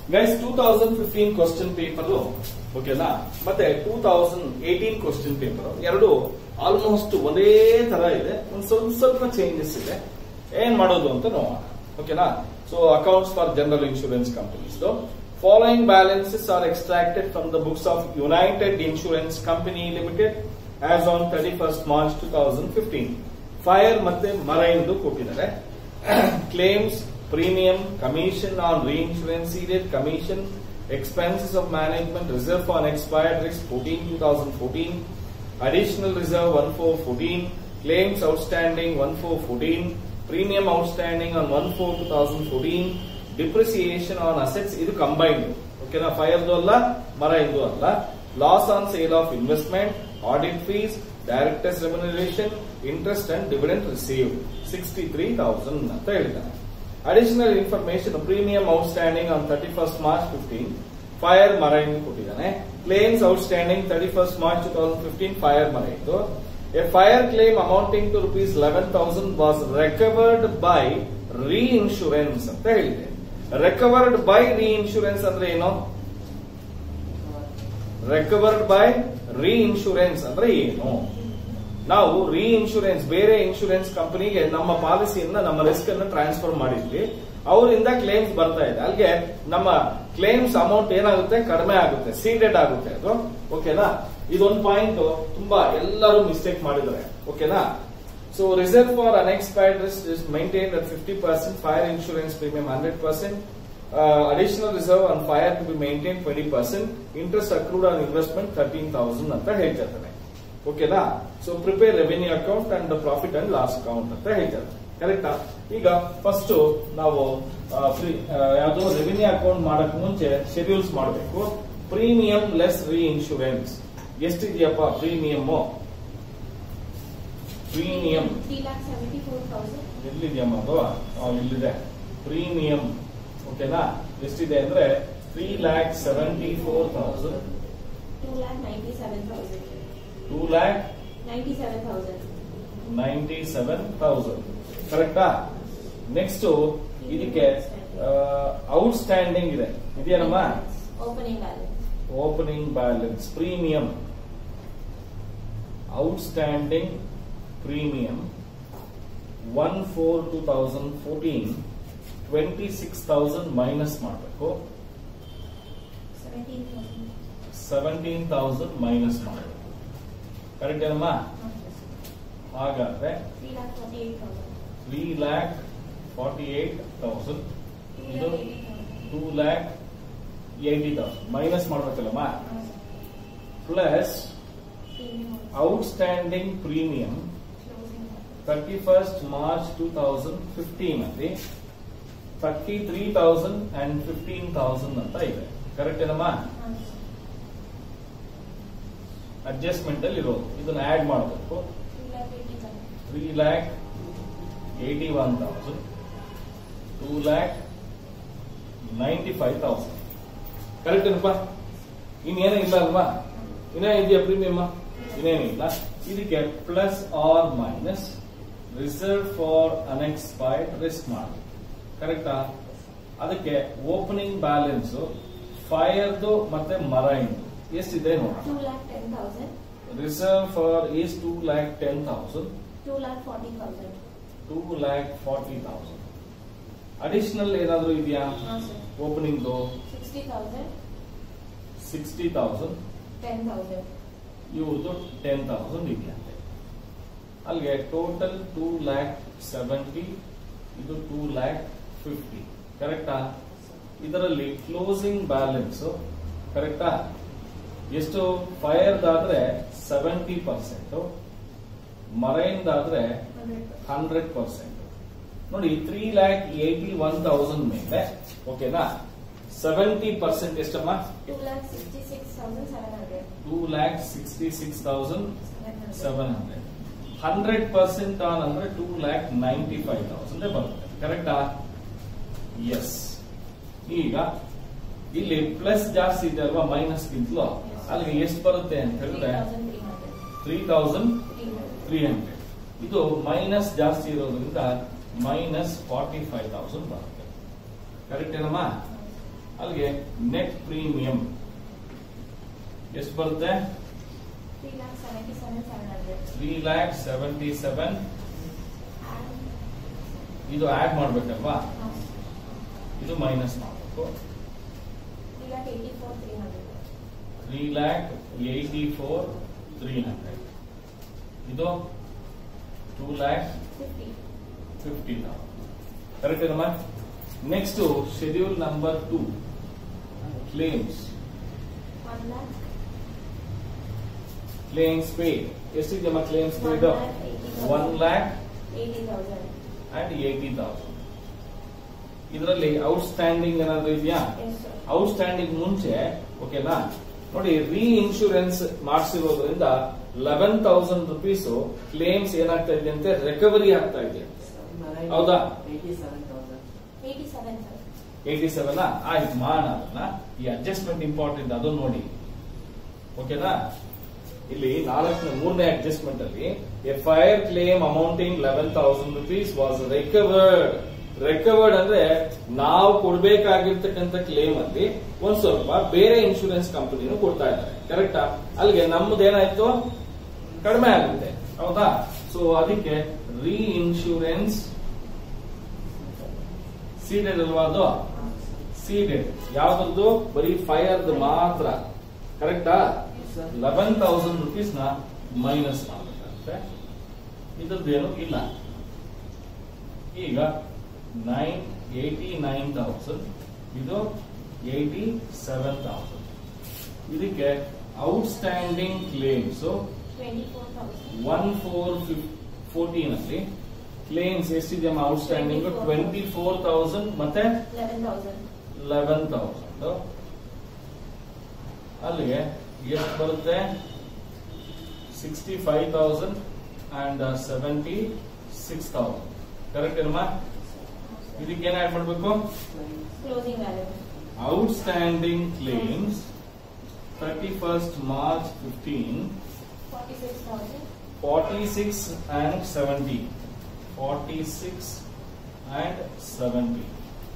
Guys two thousand fifteen question paper ಓಕೆನಾ ಮತ್ತೆ two thousand eighteen question paper ಎರಡು almost ಒಂದೇ ತರ ಇದೆ ಒಂದು ಸ್ವಲ್ಪ ಸ್ವಲ್ಪ ಚೇಂಜಸ್ ಇದೆ ಏನ್ ಮಾಡೋದು ಅಂತ ನೋಡೋಣ ಓಕೆನಾ so accounts for general insurance companies following balances are extracted from the books of United Insurance Company Limited as on thirty first March two thousand fifteen fire ಮತ್ತೆ ಮರೈನ್ದು ಕೊಟ್ಟಿದ್ದಾರೆ claims premium commission on reinsurance ceded commission expenses of management reserve for unexpired risk 14 2014 additional reserve 1414 claims outstanding 1414 premium outstanding on 14 2014 depreciation on assets ಇದು combined ಓಕೆನಾ ಫೈರ್ದು ಅಲ್ಲ ಮರ ಇದು ಅಲ್ಲ loss on sale of investment audit fees directors remuneration interest and dividend receive sixty three thousand ಅಂತ ಹೇಳಿದ್ದಾನೆ additional information premium outstanding on thirty first March fifteen fire marine ಕೊಟ್ಟಿದ್ದಾನೆ claims outstanding thirty first March two thousand fifteen fire ಮರೈನ್ದು a fire claim amounting to rupees eleven thousand was recovered by reinsurance ಅಂತ ಹೇಳಿದೆ recovered by reinsurance ಅಂದ್ರೆ ಏನು recovered by reinsurance ಅಂದ್ರೆ ಏನು ನಾವು reinsurance ಬೇರೆ ಇನ್ಶೂರೆನ್ಸ್ ಕಂಪನಿಗೆ ನಮ್ಮ ಪಾಲಿಸಿಯನ್ನ ನಮ್ಮ ರಿಸ್ಕ್ ಅನ್ನು ಟ್ರಾನ್ಸ್ಫರ್ ಮಾಡಿದ್ವಿ ಅವರಿಂದ ಕ್ಲೇಮ್ಸ್ ಬರ್ತಾ ಇದೆ ಅಲ್ಲಿಗೆ ನಮ್ಮ ಕ್ಲೇಮ್ಸ್ ಅಮೌಂಟ್ ಏನಾಗುತ್ತೆ ಕಡಿಮೆ ಆಗುತ್ತೆ ಸೀಡೆಡ್ ಆಗುತ್ತೆ ಅದು ಓಕೆನಾ ಇದೊಂದು ಪಾಯಿಂಟ್ ತುಂಬಾ ಎಲ್ಲರೂ ಮಿಸ್ಟೇಕ್ ಮಾಡಿದ್ದಾರೆ ಓಕೆನಾ so reserve for unexpired risk is maintain at fifty percent fire insurance premium hundred percent additional reserve on fire to be maintain twenty percent interest accrued on investment thirteen thousand ಅಂತ ಹೇಳ್ತಿರ್ತಾರೆ ಓಕೆನಾ so prepare revenue account and profit and loss account ಅಂತ ಹೇಳ್ತಾರೆ ಕರೆಕ್ಟಾ ಈಗ first ನಾವು ಯಾವುದು revenue account ಮಾಡಕ್ ಮುಂಚೆ ಶೆಡ್ಯೂಲ್ಸ್ ಮಾಡಬೇಕು ಪ್ರೀಮಿಯಂ ಲೆಸ್ ರೀ ಇನ್ಶೂರೆನ್ಸ್ ಎಷ್ಟಿದೆಯಪ್ಪ premium premium three lakh seventy four thousand ಎಲ್ಲಿದೆಯಮ್ಮ ಅದು ಆ, ಇಲ್ಲಿದೆ ಪ್ರೀಮಿಯಂ ಓಕೆನಾ ಎಷ್ಟಿದೆ ಅಂದ್ರೆ three lakh seventy four thousand two lakh ninety seven thousand two lakh ninety seven thousand ninety seven thousand ಕರೆಕ್ಟಾ ನೆಕ್ಸ್ಟ್ ಇದಕ್ಕೆ ಔಟ್ಸ್ಟ್ಯಾಂಡಿಂಗ್ ಇದೆ ಇದೆಯೇನಮ್ಮ opening balance opening balance premium outstanding premium one four two thousand fourteen twenty six thousand minus ಮಾಡಬೇಕು seventeen thousand seventeen thousand minus ಮಾಡಬೇಕು correct ಏನಮ್ಮ ಹಾಗಾದ್ರೆ three lakh forty eight thousand three lakh forty eight thousand two ಇದು lakh eighty thousand two lakh eighty thousand minus ಮಾಡ್ಬೇಕಲ್ಲಮ್ಮ plus outstanding premium thirty first March two thousand fifteen ಅಲ್ಲಿ thirty three thousand and fifteen thousand ಅಂತ ಇದೆ correct ಏನಮ್ಮ adjustment ಅಲ್ಲಿ ಇರೋದು ಇದನ್ನ add ಮಾಡಬೇಕು two lakh three lakh eighty eighty thousand one thousand two lakh ninety five thousand correct ಏನಪ್ಪ ಇನ್ನೇನೇ ಇಲ್ಲ ಅಲ್ವಾ ಇನ್ನೇ ಇದೆಯಾ ಪ್ರೀಮಿಯಮ್ ಇನ್ನೇನಿಲ್ಲ ಇದಕ್ಕೆ plus or minus reserve for unexpired risk ಮಾಡಿ ಕರೆಕ್ಟಾ ಅದಕ್ಕೆ ಓಪನಿಂಗ್ ಬ್ಯಾಲೆನ್ಸ್ ಫೈರ್ದು ಮತ್ತೆ ಮರೈನ್ದು ಎಷ್ಟಿದೆ ನೋಡೋಣ two lakh ten thousand reserve for is two lakh ten thousand two lakh forty thousand two lakh forty thousand additional ಏನಾದರೂ ಇದೆಯಾ ಹಾಂ ಸರ್ ಓಪನಿಂಗ್ದು sixty thousand sixty thousand ten thousand ಇವ್ರದ್ದು ಟೆನ್ ತೌಸಂಡ್ ಇದೆಯಂತೆ ಅಲ್ಲಿಗೆ ಟೋಟಲ್ ಟೂ ಲ್ಯಾಕ್ ಸೆವೆಂಟಿ ಇದು ಟೂ ಲ್ಯಾಕ್ ಫಿಫ್ಟಿ ಕರೆಕ್ಟಾ ಇದರಲ್ಲಿ ಕ್ಲೋಸಿಂಗ್ ಬ್ಯಾಲೆನ್ಸ್ ಕರೆಕ್ಟಾ ಎಷ್ಟು ಫೈರ್ದಾದ್ರೆ ಸೆವೆಂಟಿ ಪರ್ಸೆಂಟ್ ಮರೈನ್ದಾದ್ರೆ ಹಂಡ್ರೆಡ್ ಹಂಡ್ರೆಡ್ ಪರ್ಸೆಂಟ್ ನೋಡಿ three lakh eighty one thousand ಮೇಲೆ ಓಕೆನಾ ಸೆವೆಂಟಿ ಪರ್ಸೆಂಟ್ ಎಷ್ಟಮ್ಮ two lakh sixty six thousand seven hundred two lakh sixty six thousand seven hundred seven hundred hundred percent on ಅಂದ್ರೆ two lakh ninety five thousand ಬರುತ್ತೆ ಕರೆಕ್ಟಾ S ಈಗ ಇಲ್ಲಿ plus ಜಾಸ್ತಿ ಇದೆ ಅಲ್ವಾ ಮೈನಸ್ ಗಿಂತಲೂ ಅಲ್ಲಿಗೆ ಎಷ್ಟು ಬರುತ್ತೆ ಅಂತ ಹೇಳಿದ್ರೆ three thousand three three thousand hundred three hundred three hundred ಇದು ಮೈನಸ್ ಜಾಸ್ತಿ ಇರೋದ್ರಿಂದ ಮೈನಸ್ ಫಾರ್ಟಿ ಫೈವ್ ತೌಸಂಡ್ ಬರುತ್ತೆ ಕರೆಕ್ಟ್ ಏನಮ್ಮ ಅಲ್ಲಿಗೆ ನೆಟ್ ಪ್ರೀಮಿಯಂ ಎಷ್ಟು ಬರುತ್ತೆ three lakh seventy seven seven hundred three lakh seventy seven ಇದು ಆಡ್ ಮಾಡ್ಬೇಕಲ್ವಾ ಇದು ಮೈನಸ್ ಮಾಡಬೇಕು three lakh eighty four three hundred three lakh eighty four three hundred ಇದು two lakh fifty fifty correct ಏನಮ್ಮ next schedule number two claims one lakh claims pay ಎಷ್ಟಿದೆಯಮ್ಮ claims pay ಇದು one lakh eighty thousand and eighty thousand ಇದರಲ್ಲಿ outstanding ಏನಾದ್ರು ಇದೆಯಾ yes sir outstanding ಮುಂಚೆ ಓಕೆನಾ ನೋಡಿ ರೀ ಇನ್ಶೂರೆನ್ಸ್ ಮಾಡಿಸಿರೋದ್ರಿಂದ ಲೆವೆನ್ ತೌಸಂಡ್ ರುಪೀಸ್ ಕ್ಲೇಮ್ಸ್ ಏನಾಗ್ತಾ ಇದೆ ಅಂತೆ ರಿಕವರಿ ಆಗ್ತಾ ಇದೆ ಹೌದಾ? Eighty seven sir eighty seven ಆಯ್ತು ಮಾಡೋಣ ಅದನ್ನ ಈ ಅಡ್ಜಸ್ಟ್ಮೆಂಟ್ ಇಂಪಾರ್ಟೆಂಟ್ ಅದನ್ನ ನೋಡಿ ಓಕೆನಾ ಇಲ್ಲಿ ನಾಲ್ಕನೇ ಮೂರನೇ ಅಡ್ಜಸ್ಟ್ಮೆಂಟ್ ಅಲ್ಲಿ a fire claim amounting eleven thousand rupees was recovered recovered ಅಂದ್ರೆ ನಾವು ಕೊಡ್ಬೇಕಾಗಿರ್ತಕ್ಕಂಥ ಕ್ಲೇಮ್ ಅಲ್ಲಿ ಒಂದ್ ಸ್ವಲ್ಪ ಬೇರೆ ಇನ್ಶೂರೆನ್ಸ್ ಕಂಪನಿನೂ ಕೊಡ್ತಾ ಇದ್ದಾರೆ ಕರೆಕ್ಟಾ ಅಲ್ಲಿಗೆ ನಮ್ಮದು ಏನಾಯ್ತು ಕಡಿಮೆ ಆಗುತ್ತೆ ಹೌದಾ ಸೊ ಅದಕ್ಕೆ ರೀ ಇನ್ಶೂರೆನ್ಸ್ ಸೀಡೆಡ್ ಅಲ್ವಾ ಅದು ಸೀಡೆಡ್ ಯಾವ್ದು ಬರೀ ಫೈರ್ ಮಾತ್ರ ಕರೆಕ್ಟಾ ಲೆವೆನ್ ತೌಸಂಡ್ ರುಪೀಸ್ ನ ಮೈನಸ್ ಮಾಡಬೇಕಾಗುತ್ತೆ ಇದ್ರದ್ದೇನು ಇಲ್ಲ ಈಗ ನೈನ್ ಏಯ್ಟಿ ನೈನ್ ತೌಸಂಡ್ ಇದು ಏಯ್ಟಿ ಸೆವೆನ್ ತೌಸಂಡ್ ಇದಕ್ಕೆ outstanding claims twenty four thousand one four fourteen ಅಲ್ಲಿ ಕ್ಲೇಮ್ಸ್ ಎಷ್ಟಿದೆಯಮ್ಮ ಔಟ್ಸ್ಟ್ಯಾಂಡಿಂಗ್ ಟ್ವೆಂಟಿ ಫೋರ್ ತೌಸಂಡ್ ಮತ್ತೆ ಲೆವೆನ್ ತೌಸಂಡ್ ಲೆವೆನ್ ತೌಸಂಡ್ ಅಲ್ಲಿಗೆ ಎಷ್ಟು ಬರುತ್ತೆ sixty five thousand and seventy six thousand correct ಏನಮ್ಮ ಇದಕ್ಕೆ ಏನ್ ಆಡ್ ಮಾಡಬೇಕು closing value outstanding claims thirty first March fifteen forty six thousand forty six and seventy forty six and seventy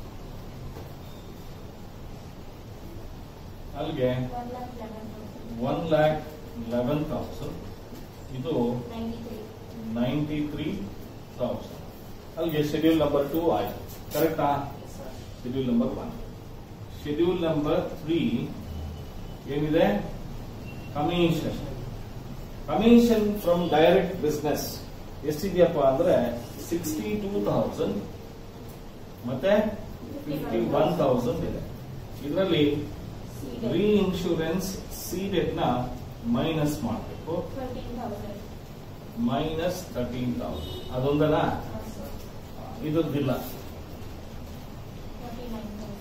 ಅಲ್ಲಿಗೆ one lakh eleven thousand one lakh eleven thousand ಇದು ninety three ninety three thousand ಅಲ್ಲಿಗೆ schedule number two ಆಯ್ತು ಕರೆಕ್ಟಾ schedule number one schedule number three ಏನಿದೆ commission commission from direct business ಎಷ್ಟಿದೆಯಪ್ಪ ಅಂದ್ರೆ sixty two thousand ಮತ್ತೆ fifty one thousand ಇದೆ ಇದರಲ್ಲಿ ರೀ ಇನ್ಶೂರೆನ್ಸ್ ಸೀಡೆಡ್ ನ ಮೈನಸ್ ಮಾಡಬೇಕು twenty thousand minus thirteen thousand ಅದೊಂದಲ್ಲ ಇದ್ರದ್ದಿಲ್ಲ forty nine thousand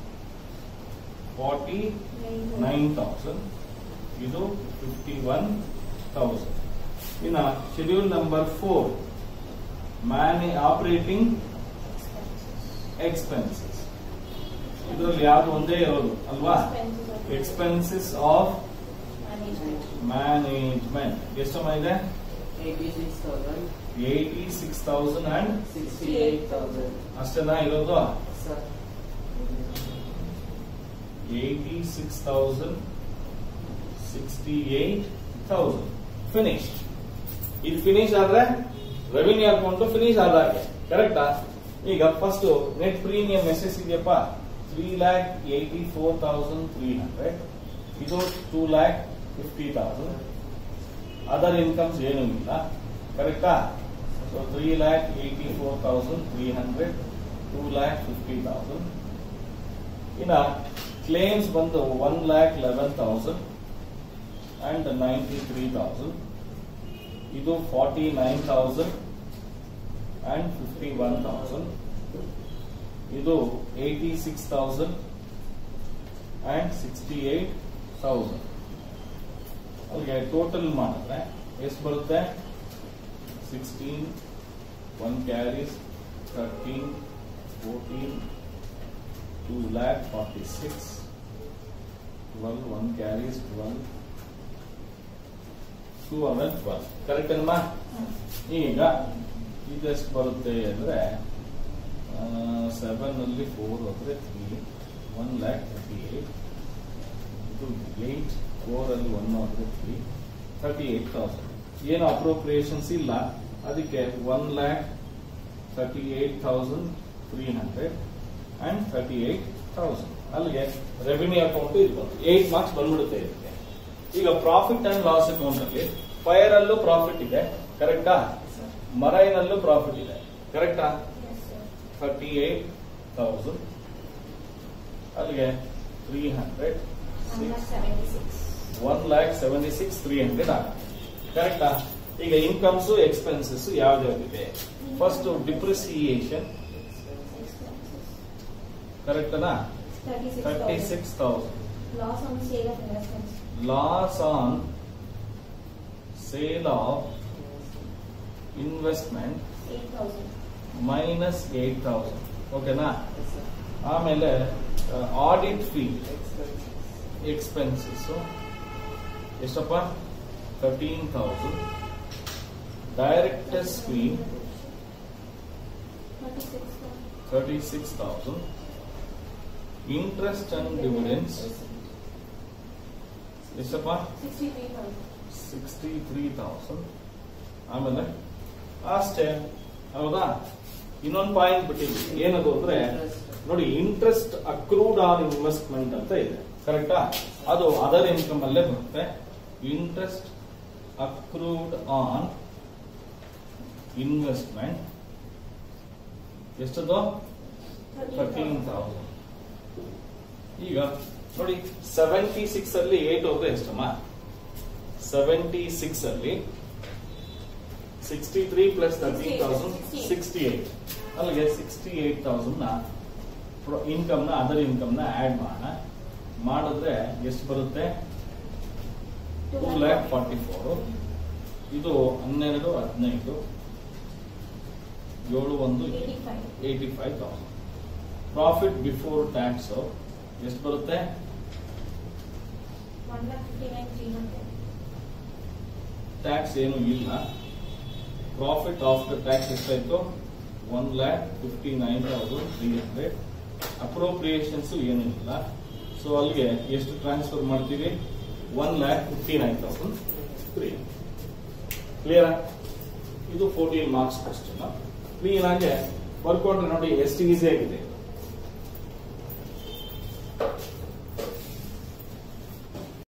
forty nine thousand ಇದು ಫಿಫ್ಟಿ ಒನ್ ತೌಸಂಡ್ ಇನ್ನ schedule number four many operating expenses ಇದರಲ್ಲಿ ಯಾವ್ದು ಒಂದೇ ಇರೋದು ಅಲ್ವಾ ಎಕ್ಸ್ಪೆನ್ಸಸ್ ಆಫ್ ಮ್ಯಾನೇಜ್ಮೆಂಟ್ ಮ್ಯಾನೇಜ್ಮೆಂಟ್ ಎಷ್ಟಮ್ಮ ಇದೆ 86,000, ಏಯ್ಟಿ ಸಿಕ್ಸ್ ತೌಸಂಡ್ ಅಂಡ್ 68,000. ಅಷ್ಟೇನಾ ಇರೋದು Sir, eighty six thousand sixty eight thousand finish ಇದು ಫಿನಿಶ್ ಆದ್ರೆ ರೆವಿನ್ಯೂ ಅಕೌಂಟ್ ಫಿನಿಶ್ ಆದಾಗೆ ಕರೆಕ್ಟಾ ಈಗ ಫಸ್ಟ್ ನೆಟ್ ಪ್ರೀಮಿಯಂ ಎಷ್ಟೆಷ್ಟಿದೆಯಪ್ಪ three lakh eighty four thousand three hundred ಇದು two lakh fifty thousand other incomes ಏನೂ ಇಲ್ಲ ಕರೆಕ್ಟಾ so three lakh eighty four thousand three hundred two lakh fifty thousand ಇನ್ನ ಕ್ಲೇಮ್ಸ್ ಬಂದು one lakh eleven thousand and ninety three thousand ಇದು forty nine thousand and fifty one thousand ಇದು eighty six thousand and sixty eight thousand ಅಲ್ಲಿಗೆ total ಮಾಡಿದ್ರೆ ಎಷ್ಟು ಬರುತ್ತೆ sixteen one carries thirteen fourteen two lakh forty six twelve one carries twelve two hundred twelve correct ಅಲ್ವಾ ಈಗ ಇದೆಷ್ಟು ಬರುತ್ತೆ ಅಂದ್ರೆ ಸೆವೆನ್ ಅಲ್ಲಿ ಫೋರ್ ಹೋದ್ರೆ three one lakh lakh thirty eight ಇದು ಏಟ್ ಫೋರ್ ಅಲ್ಲಿ one not three thirty eight thousand ಏನು ಅಪ್ರೋಪ್ರಿಯೇಷನ್ಸ್ ಇಲ್ಲ ಅದಕ್ಕೆ one lakh thirty eight thousand three hundred and thirty eight thousand ಅಲ್ಲಿಗೆ ರೆವಿನ್ಯೂ ಅಕೌಂಟ್ ಇದು ಬಂತು ಏಟ್ ಮಾರ್ಕ್ಸ್ ಬಂದ್ಬಿಡುತ್ತೆ ಇದಕ್ಕೆ ಈಗ ಪ್ರಾಫಿಟ್ ಅಂಡ್ ಲಾಸ್ ಅಕೌಂಟ್ ಅಲ್ಲಿ ಫೈರ್ ಅಲ್ಲೂ ಪ್ರಾಫಿಟ್ ಇದೆ ಕರೆಕ್ಟಾ ಮರೈನಲ್ಲೂ ಪ್ರಾಫಿಟ್ ಇದೆ ಕರೆಕ್ಟಾ Yes, sir. Thirty eight thousand ಅಲ್ಲಿಗೆ three hundred One lakh seventy-six. One lakh seventy six three hundred ಆಗುತ್ತೆ ಕರೆಕ್ಟಾ ಈಗ ಇನ್ಕಮ್ಸ್ ಎಕ್ಸ್ಪೆನ್ಸಸ್ ಯಾವ್ದಾವ್ದಿದೆ ಫಸ್ಟ್ ಡಿಪ್ರಿಸಿಯೇಷನ್ Expenses. ಕರೆಕ್ಟನಾ Thirty-six thirty thousand. Six thousand Loss on sale of investments. Loss on sale of investment Eight thousand. Minus eight thousand ಓಕೆನಾ Yes, sir. ಆಮೇಲೆ audit fee Expenses. Expenses ಎಷ್ಟಪ್ಪ thirteen thousand directors fee Thirty-six thousand. Thirty six thousand interest and dividends ಎಷ್ಟಪ್ಪ Sixty-three thousand. Sixty three thousand ಆಮೇಲೆ ಅಷ್ಟೇ ಹೌದಾ ಇನ್ನೊಂದು point ಬಿಟ್ಟಿದ್ವಿ ಏನದು ಅಂದ್ರೆ Interest. ನೋಡಿ ಇಂಟ್ರೆಸ್ಟ್ ಅಕ್ರೂಡ್ ಆನ್ ಇನ್ವೆಸ್ಟ್ಮೆಂಟ್ ಅಂತ ಇದೆ ಕರೆಕ್ಟಾ ಅದು ಅದರ್ ಇನ್ಕಮ್ ಅಲ್ಲೇ ಬರುತ್ತೆ ಇಂಟ್ರೆಸ್ಟ್ ಅಕ್ರೂಡ್ ಆನ್ ಇನ್ವೆಸ್ಟ್ಮೆಂಟ್ ಎಷ್ಟದು ಥರ್ಟೀನ್ ತೌಸಂಡ್ ಈಗ ನೋಡಿ ಸೆವೆಂಟಿ ಸಿಕ್ಸ್ ಅಲ್ಲಿ ಏಟ್ ಹೋದ್ರೆ ಎಷ್ಟಮ್ಮ ಸೆವೆಂಟಿ ಸಿಕ್ಸ್ ಅಲ್ಲಿ sixty three plus thirteen thousand sixty eight ಅಲ್ಲಿಗೆ ಸಿಕ್ಸ್ಟಿ ಏಟ್ ತೌಸಂಡ್ ನ ಇನ್ಕಮ್ ನ ಅದರ್ ಇನ್ಕಮ್ ನ ಆಡ್ ಮಾಡೋಣ ಮಾಡಿದ್ರೆ ಎಷ್ಟು ಬರುತ್ತೆ ಟೂ ಲ್ಯಾಕ್ ಫಾರ್ಟಿ ಫೋರ್ ಇದು ಹನ್ನೆರಡು ಹದಿನೈದು ಏಳು ಒಂದು Eighty-five. Eighty five thousand profit before tax ಎಷ್ಟು ಬರುತ್ತೆ One lakh fifty-nine three hundred. Tax ಏನು ಇಲ್ಲ ಪ್ರಾಫಿಟ್ ಆಫ್ಟರ್ ಟ್ಯಾಕ್ಸ್ ಎಷ್ಟಾಯ್ತು one lakh fifty nine thousand three hundred appropriations ಏನೂ ಇಲ್ಲ ಸೊ ಅಲ್ಲಿಗೆ ಎಷ್ಟು ಟ್ರಾನ್ಸ್ಫರ್ ಮಾಡ್ತೀವಿ one lakh fifty nine thousand three clear ಇದು ಫೋರ್ಟೀನ್ ಮಾರ್ಕ್ಸ್ ಕ್ವಶನ್ ಕ್ಲೀನ್ ಆಗಿ ಬರ್ಕೊಂಡ್ರೆ ನೋಡಿ ಎಷ್ಟು ಈಸಿ ಆಗಿದೆ